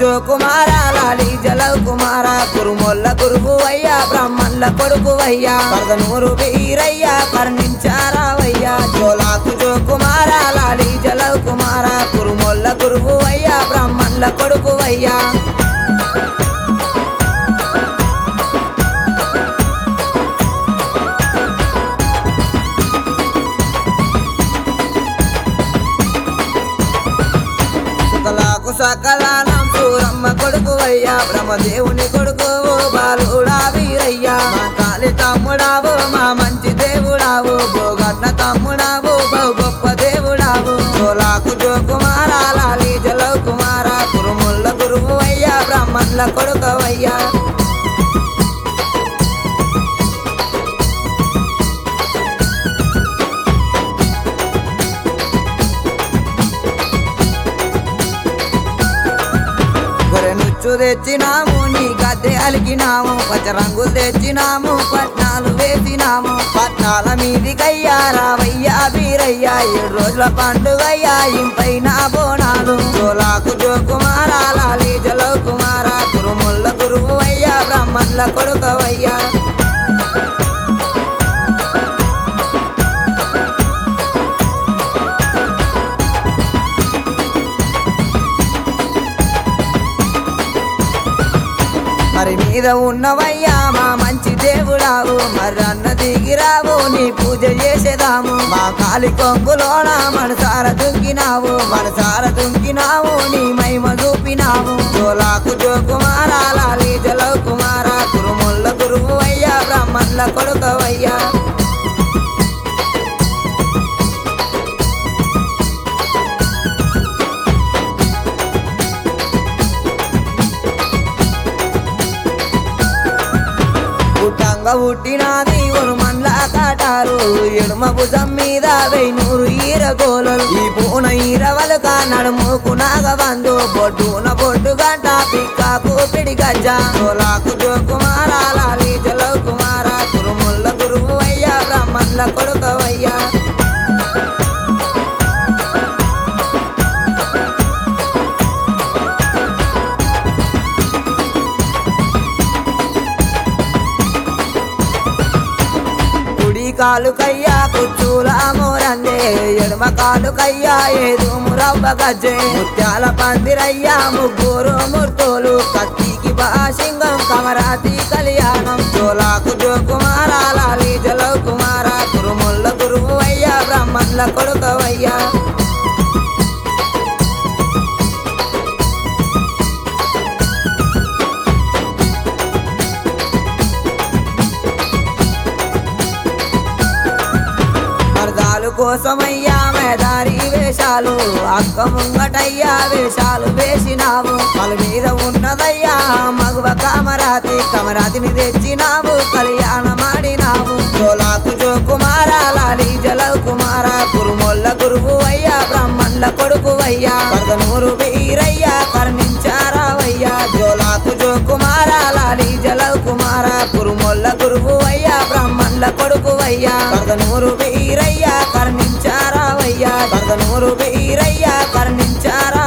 కుమార లాలి జల కుమార కురుమొల్ల గురువు అయ్యా బ్రాహ్మణుల కొడుకు అయ్యా పరదనూరు వీరయ్యా కర్ణించారావయ్యా జోలాకు జో కుమార లాలి జల కుమార కురుమొల్ల గురువు అయ్యా బ్రాహ్మణుల కొడుకు అయ్యా సుకలాకు సకలానం సూరమ్మ కొడుకు అయ్యా బ్రహ్మదేవుని కొడుకు ఓ బాలుడా వీరయ్యా మా కాలి తమ్ముడావు మా మంచి దేవుడావు భోగన్న తమ్ముడావు బహు గొప్ప దేవుడావు సోలాకు జో కుమార లాలి జలవ్ కుమార కురుముల్ల గురువు అయ్యా బ్రాహ్మణుల కొడుకు అయ్యా గొర్రె నుచ్చు తెచ్చినాము నీ గద్దె అలికినాము పచ్చ రంగులు తెచ్చినాము పట్నాలు వేసినాము పట్నాల మీదికయ్యా రావయ్యా వీరయ్యా ఏడు రోజుల పండుగయ్యా ఇంపైన బోనాలు జోలాకు జో కుమార లాలి జలో కుమార గురుముల్ల గురువు అయ్యా బ్రాహ్మణుల కొడుకవయ్యా మరి మీద ఉన్నవయ్యా మా మంచి దేవుడావు మరి అన్న దిగిరావు నీ పూజ చేసేదాము మా కాలి కొంగులోన మనసార దుంకినావు మనసార దుంకినావు నీ మహిమ చూపినావు జోలాకు జో కుమార లాలి జలవ్ కుమార గురుముల్ల గురువు అయ్యా బ్రాహ్మణుల కొడుకవయ్యా పుట్టంగ పుట్టినాది ఒక మండ్ల కాటారు ఎడుమ భుజం మీద వెయ్నూరు ఈర గోలలు ఈ పూన ఈర వలక నడుముకు నాగబందు బొడ్డున బొడ్డు గంట పిక్కాకు పిడి గజ్జ సోలాకు జో కుమార లాలి జలవ్ కుమార కురుముల్ల గురువు అయ్యా బ్రాహ్మణుల కొడుకవయ్యా కుడి కాలు కయ్యా కుచ్చూల మోరందే ఎడమ కాలు కయ్యా ఏదు మురవ్వ గజ్జే ముత్యాల పందిరయ్యా ముగ్గురు మూర్తులు కత్తికి బాసింగం కమరాతి కళ్యాణం చోలాకు జో కుమార లాలి జలవ్ కుమార గురుముల్ల గురువు అయ్యా బ్రాహ్మణుల కొడుకవయ్యా వరదాలు కోసమయ్యా మేదారి వేషాలు అక్క ముంగటయ్యా వేషాలు వేసినావు వాళ్ళ మీద ఉన్నదయ్యా మగువ కమరాతి కమరాతిని తెచ్చినావు కళ్యాణమాడినావు జోలాకు జో కుమార లాలి జలవ్ కుమార కురుమొల్ల గురువు అయ్యా బ్రాహ్మణుల కొడుకు అయ్యా వరదనూరు వీరయ్యా కర్ణించారావయ్యా జోలాకు జో కుమార లాలి జలవ్ కుమార కురుమొల్ల గురువు అయ్యా బ్రాహ్మణుల కొడుకు అయ్యా వరదనూరు వీరయ్యా కర్ణించారావయ్యా వరదనూరు వీరయ్యా కర్ణించారా